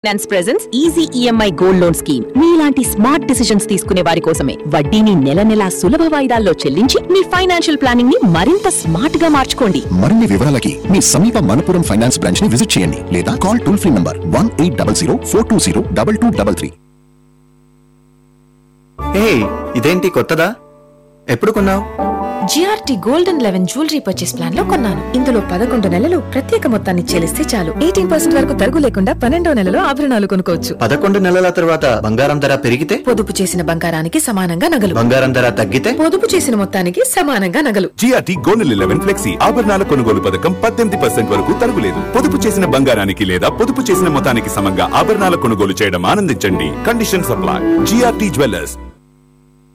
finance presents easy EMI gold loan scheme మీలాంటి smart decisions తీసుకునే వారి కోసమే వడ్డీని నెల నెలా సులభ వాయిదాల్లో చెల్లించి మీ ఫైనాన్షియల్ ప్లానింగ్ ని మరింత స్మార్ట్ గా మార్చుకోండి మరిన్ని వివరాలకి మీ సమీప మనపురం ఫైనాన్స్ బ్రాంచ్ ని విజిట్ చేయండి లేదా call toll free number one eight double zero four two zero double two double three hey ఇదేంటి కొత్తదా ఎప్పుడు కొన్నావు GRT golden eleven jewellery purchase plan లో కొన్నాను ఇందులో పదకొండు నెలలు ప్రత్యేక మొత్తాన్ని చెల్లిస్తే చాలు ఎయిటీన్ పర్సెంట్ వరకు తరుగు లేకుండా పన్నెండో నెలలో ఆభరణాలు కొనుక్కోవచ్చు పదకొండు నెలల తర్వాత బంగారం ధర పెరిగితే పొదుపు చేసిన బంగారానికి సమానంగా నగలు బంగారం ధర తగ్గితే పొదుపు చేసిన మొత్తానికి సమానంగా నగలు జిఆర్టీ గోల్డెన్ లెవెన్ ఫ్లెక్సీ ఆభరణాల కొనుగోలు పథకం పద్దెనిమిది పర్సెంట్ వరకు తరుగులేదు పొదుపు చేసిన బంగారానికి లేదా పొదుపు చేసిన మొత్తానికి సమంగా ఆభరణాల కొనుగోలు చేయడం ఆనందించండి కండిషన్ సప్లై జిఆర్టీ జ్యువెలర్స్